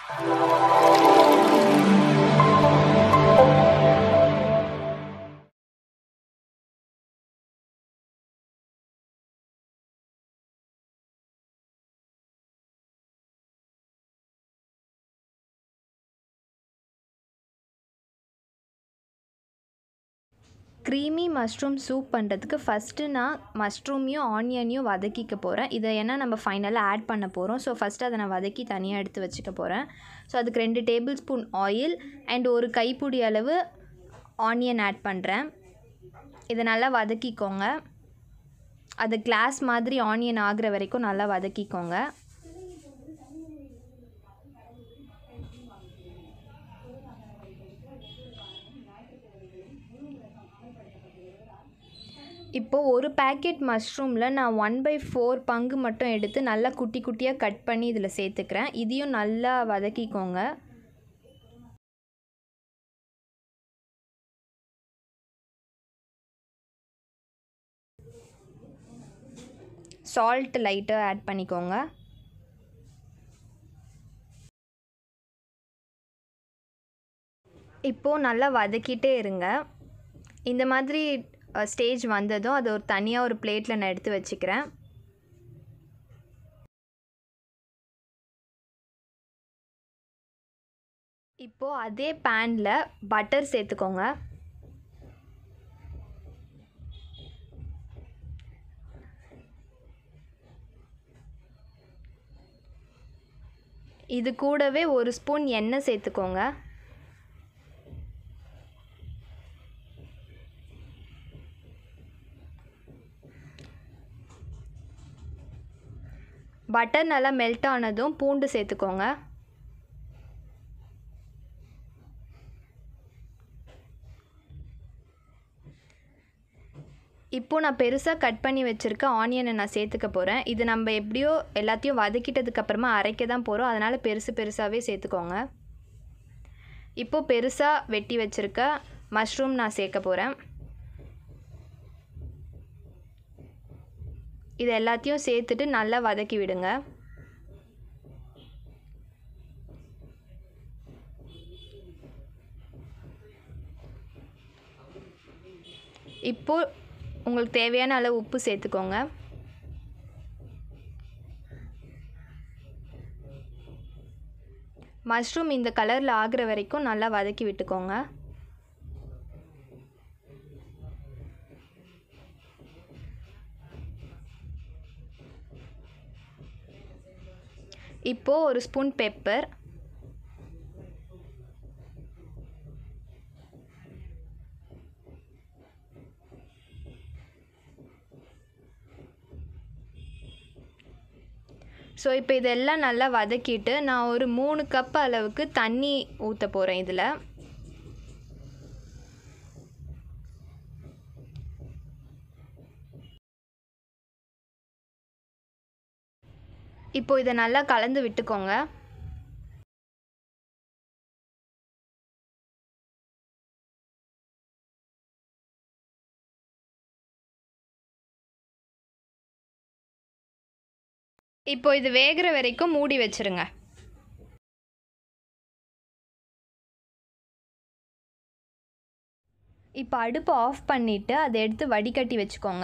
creamy mushroom soup பண்ணுறதுக்கு first நான் மஷ்ரூமையும் ஆனியனையும் வதக்கிக்க போகிறேன் இதை ஏன்னா நம்ம ஃபைனலாக ஆட் பண்ண போகிறோம் ஸோ ஃபஸ்ட்டு அதை நான் வதக்கி தனியாக எடுத்து வச்சுக்க போகிறேன் ஸோ அதுக்கு ரெண்டு டேபிள் ஸ்பூன் ஆயில் அண்ட் ஒரு கைப்பிடி அளவு ஆனியன் ஆட் பண்ணுறேன் இதை நல்லா வதக்கிக்கோங்க அது கிளாஸ் மாதிரி ஆனியன் ஆகிற வரைக்கும் நல்லா வதக்கிக்கோங்க இப்போது ஒரு பேக்கெட் மஷ்ரூமில் நான் ஒன் பை ஃபோர் பங்கு மட்டும் எடுத்து நல்லா குட்டி குட்டியாக கட் பண்ணி இதில் சேர்த்துக்கிறேன் இதையும் நல்லா வதக்கிக்கோங்க சால்ட் லைட்டாக ஆட் பண்ணிக்கோங்க இப்போது நல்லா வதக்கிட்டே இருங்க இந்த மாதிரி ஸ்டேஜ் வந்ததும் அதை ஒரு தனியாக ஒரு பிளேட்டில் நான் எடுத்து வச்சுக்கிறேன் இப்போது அதே பேனில் பட்டர் சேர்த்துக்கோங்க இது கூடவே ஒரு ஸ்பூன் எண்ணெய் சேர்த்துக்கோங்க பட்டர் நல்லா மெல்ட் ஆனதும் பூண்டு சேர்த்துக்கோங்க இப்போது நான் பெருசாக கட் பண்ணி வச்சுருக்க ஆனியனை நான் சேர்த்துக்க போகிறேன் இது நம்ம எப்படியோ எல்லாத்தையும் வதக்கிட்டதுக்கப்புறமா அரைக்க தான் போகிறோம் அதனால் பெருசு பெருசாகவே சேர்த்துக்கோங்க இப்போது பெருசாக வெட்டி வச்சுருக்க மஷ்ரூம் நான் சேர்க்க போகிறேன் இது எல்லாத்தையும் சேர்த்துட்டு நல்லா வதக்கி விடுங்க இப்போது உங்களுக்கு தேவையான அளவு உப்பு சேர்த்துக்கோங்க மஷ்ரூம் இந்த கலரில் ஆகிற வரைக்கும் நல்லா வதக்கி விட்டுக்கோங்க இப்போது ஒரு ஸ்பூன் பெப்பர் ஸோ இப்போ இதெல்லாம் நல்லா வதக்கிட்டு நான் ஒரு மூணு கப் அளவுக்கு தண்ணி ஊற்ற போகிறேன் இதில் இப்போ இதை நல்லா கலந்து விட்டுக்கோங்க இப்போ இது வேகிற வரைக்கும் மூடி வச்சிருங்க இப்போ அடுப்பு ஆஃப் பண்ணிவிட்டு அதை எடுத்து வடிகட்டி வச்சுக்கோங்க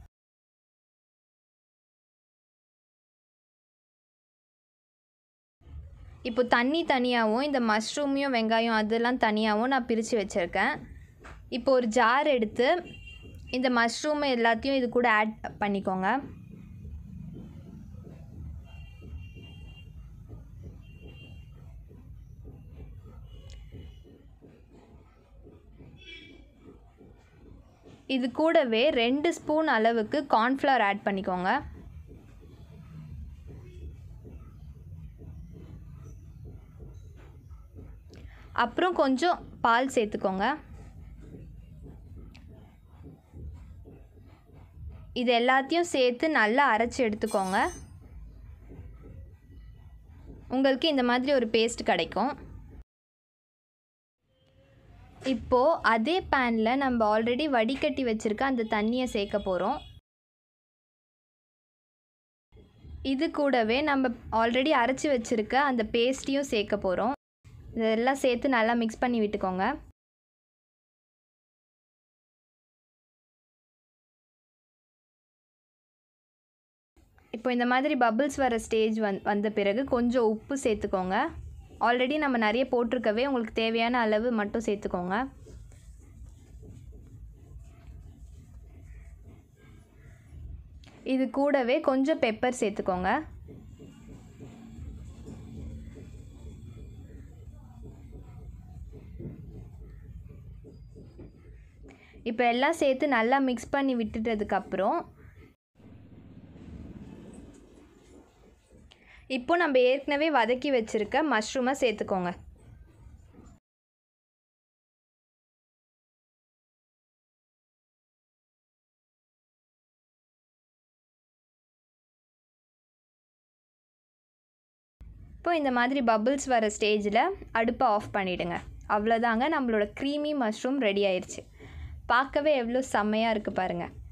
இப்போ தண்ணி தனியாகவும் இந்த மஷ்ரூமையும் வெங்காயம் அதெல்லாம் தனியாகவும் நான் பிரித்து வச்சுருக்கேன் இப்போ ஒரு ஜார் எடுத்து இந்த மஷ்ரூம் எல்லாத்தையும் இது கூட ஆட் பண்ணிக்கோங்க இது கூடவே ரெண்டு ஸ்பூன் அளவுக்கு கார்ன்ஃப்ளவர் ஆட் பண்ணிக்கோங்க அப்புறம் கொஞ்சம் பால் சேர்த்துக்கோங்க இது எல்லாத்தையும் சேர்த்து நல்லா அரைச்சி எடுத்துக்கோங்க உங்களுக்கு இந்த மாதிரி ஒரு பேஸ்ட் கிடைக்கும் இப்போது அதே பேனில் நம்ம ஆல்ரெடி வடிகட்டி வச்சுருக்க அந்த தண்ணியை சேர்க்க போகிறோம் இது கூடவே நம்ம ஆல்ரெடி அரைச்சி வச்சுருக்க அந்த பேஸ்ட்டையும் சேர்க்க போகிறோம் இதெல்லாம் சேர்த்து நல்லா மிக்ஸ் பண்ணி விட்டுக்கோங்க இப்போ இந்த மாதிரி பபிள்ஸ் வர ஸ்டேஜ் வந் வந்த பிறகு கொஞ்சம் உப்பு சேர்த்துக்கோங்க ஆல்ரெடி நம்ம நிறைய போட்டிருக்கவே உங்களுக்கு தேவையான அளவு மட்டும் சேர்த்துக்கோங்க இது கூடவே கொஞ்சம் பெப்பர் சேர்த்துக்கோங்க இப்போ எல்லாம் சேர்த்து நல்லா மிக்ஸ் பண்ணி விட்டுட்டதுக்கப்புறம் இப்போ நம்ம ஏற்கனவே வதக்கி வச்சுருக்க மஷ்ரூமை சேர்த்துக்கோங்க இப்போ இந்த மாதிரி பபிள்ஸ் வர ஸ்டேஜில் அடுப்பை ஆஃப் பண்ணிவிடுங்க அவ்வளோதாங்க நம்மளோட க்ரீமி மஷ்ரூம் ரெடி ஆயிடுச்சு பார்க்கவே எவ்வளோ செம்மையாக இருக்குது பாருங்கள்